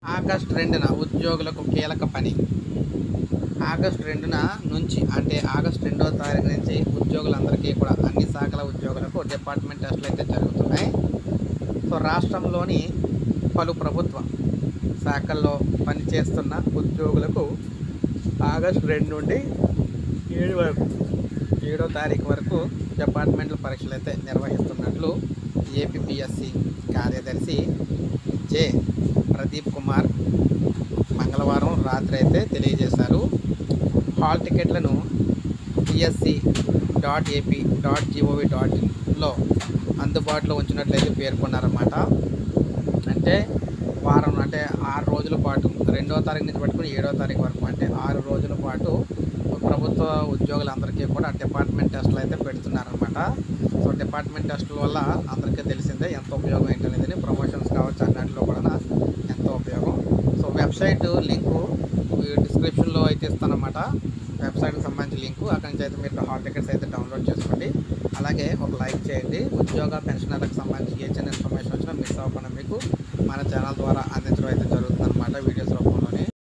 August రెండున ఉద్యోగులకు కీలక పని ఆగస్ట్ రెండున నుంచి అంటే ఆగస్ట్ రెండవ తారీఖు నుంచి ఉద్యోగులందరికీ కూడా అన్ని శాఖల ఉద్యోగులకు డిపార్ట్మెంట్ టెస్టులు అయితే జరుగుతున్నాయి సో రాష్ట్రంలోని పలు ప్రభుత్వ శాఖల్లో పనిచేస్తున్న ఉద్యోగులకు ఆగస్ట్ రెండు నుండి ఏడు వరకు ఏడో తారీఖు వరకు డిపార్ట్మెంటల్ పరీక్షలు అయితే నిర్వహిస్తున్నట్లు ఏపీపీఎస్సి కార్యదర్శి జె ప్రదీప్ కుమార్ మంగళవారం రాత్రి అయితే తెలియజేశారు హాల్ టికెట్లను PSC dot AP dot GOV dot ఇన్లో అందుబాటులో ఉంచినట్లయితే పేర్కొన్నారన్నమాట అంటే వారం అంటే ఆరు రోజుల పాటు రెండవ తారీఖు నుంచి పట్టుకుని ఏడవ తారీఖు వరకు అంటే ఆరు రోజుల పాటు ప్రభుత్వ ఉద్యోగులందరికీ కూడా డిపార్ట్మెంట్ టెస్టులు అయితే పెడుతున్నారనమాట సో డిపార్ట్మెంట్ టెస్టుల వల్ల అందరికీ తెలిసిందే ఎంత ఉపయోగం ఏంటనేది ప్రమోషన్స్ కావచ్చు అన్నింటిలో కూడా ఎంతో ఉపయోగం సో వెబ్సైట్ లింకు డిస్క్రిప్షన్లో అయితే ఇస్తానమాట వెబ్సైట్కి సంబంధించిన లింకు అక్కడి నుంచి అయితే మీరు హాల్ టికెట్స్ అయితే డౌన్లోడ్ చేసుకోండి అలాగే ఒక లైక్ చేయండి ఉద్యోగ పెన్షనర్లకు సంబంధించి ఏ చిన్న ఇన్ఫర్మేషన్ వచ్చినా మిస్ అవ్వకుండా మీకు మన ఛానల్ ద్వారా అందించడం అయితే జరుగుతుంది అనమాట వీడియోస్ రూపంలో